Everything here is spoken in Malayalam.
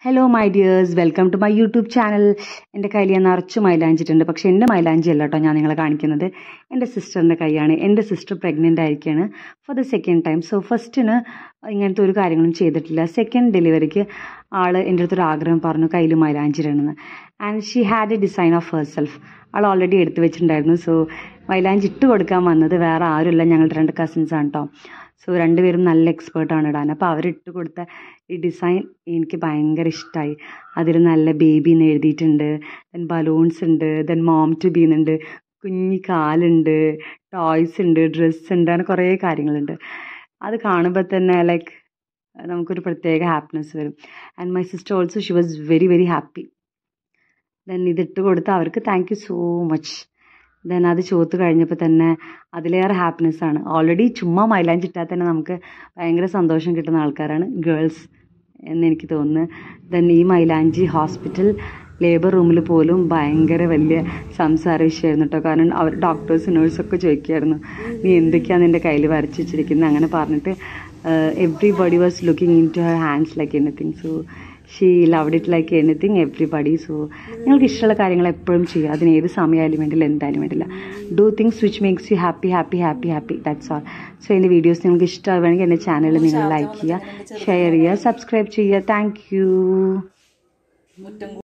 hello my dears welcome to my YouTube channel എൻ്റെ കയ്യിൽ ഞാൻ നിറച്ച് മൈലാഞ്ചിട്ടുണ്ട് പക്ഷേ എൻ്റെ മൈലാഞ്ചി അല്ല കേട്ടോ ഞാൻ നിങ്ങളെ കാണിക്കുന്നത് എൻ്റെ സിസ്റ്ററിൻ്റെ കൈയാണ് എൻ്റെ സിസ്റ്റർ പ്രഗ്നൻ്റ് ആയിരിക്കുകയാണ് for the second time so ഫസ്റ്റിന് ഇങ്ങനത്തെ ഒരു കാര്യങ്ങളും ചെയ്തിട്ടില്ല സെക്കൻഡ് ഡെലിവറിക്ക് ആൾ എൻ്റെ അടുത്തൊരു ആഗ്രഹം പറഞ്ഞു കയ്യിൽ മൈലാഞ്ചി ഇടണമെന്ന് and she had a design of herself all already എടുത്തു വെച്ചിട്ടുണ്ടായിരുന്നു സോ മൈലാഞ്ചി ഇട്ട് കൊടുക്കാൻ വന്നത് വേറെ ആരുമില്ല ഞങ്ങളുടെ രണ്ട് കസിൻസ് ആണ് കേട്ടോ സോ രണ്ടുപേരും നല്ല എക്സ്പേർട്ടാണ് ഇടാൻ അപ്പോൾ അവരിട്ട് കൊടുത്ത ഈ ഡിസൈൻ എനിക്ക് ഭയങ്കര ഇഷ്ടമായി അതിൽ നല്ല ബേബി എന്ന് എഴുതിയിട്ടുണ്ട് ദെൻ ബലൂൺസ് ഉണ്ട് ദെൻ മോം ടു ബി എന്നുണ്ട് കുഞ്ഞി കാലുണ്ട് ടോയ്സ് ഉണ്ട് ഡ്രസ്സ് ഉണ്ട് അങ്ങനെ കുറേ കാര്യങ്ങളുണ്ട് അത് കാണുമ്പോൾ തന്നെ ലൈക്ക് നമുക്കൊരു പ്രത്യേക ഹാപ്പിനെസ് വരും and my sister also she was very very happy then ഇതിട്ട് കൊടുത്ത് അവർക്ക് thank you so much then അത് ചോത്ത് കഴിഞ്ഞപ്പോൾ തന്നെ അതിലേറെ ഹാപ്പിനെസ് ആണ് ഓൾറെഡി ചുമ്മാ മൈലാഞ്ചി ഇട്ടാൽ തന്നെ നമുക്ക് ഭയങ്കര സന്തോഷം കിട്ടുന്ന ആൾക്കാരാണ് ഗേൾസ് എന്ന് എനിക്ക് തോന്നുന്നു ദെൻ ഈ മൈലാഞ്ചി ഹോസ്പിറ്റൽ ലേബർ റൂമിൽ പോലും ഭയങ്കര വലിയ സംസാര വിഷയമായിരുന്നു കേട്ടോ കാരണം അവർ ഡോക്ടേഴ്സ് നേഴ്സൊക്കെ ചോദിക്കുമായിരുന്നു നീ എന്തൊക്കെയാണ് നിൻ്റെ കയ്യിൽ വരച്ച് വെച്ചിരിക്കുന്നത് അങ്ങനെ പറഞ്ഞിട്ട് everybody was looking into her hands like anything so she loved it like anything everybody so നിങ്ങൾക്ക് ഇഷ്ടമുള്ള കാര്യങ്ങൾ എപ്പോഴും ചെയ്യുക അതിന് ഏത് സമയമായാലും വേണ്ടില്ല എന്തായാലും വേണ്ടില്ല do things which makes you happy happy happy happy that's all so എൻ്റെ വീഡിയോസ് നിങ്ങൾക്ക് ഇഷ്ടമാവുകയാണെങ്കിൽ എൻ്റെ ചാനൽ നിങ്ങൾ ലൈക്ക് ചെയ്യുക ഷെയർ ചെയ്യുക സബ്സ്ക്രൈബ് ചെയ്യുക താങ്ക് യു മുറ്റം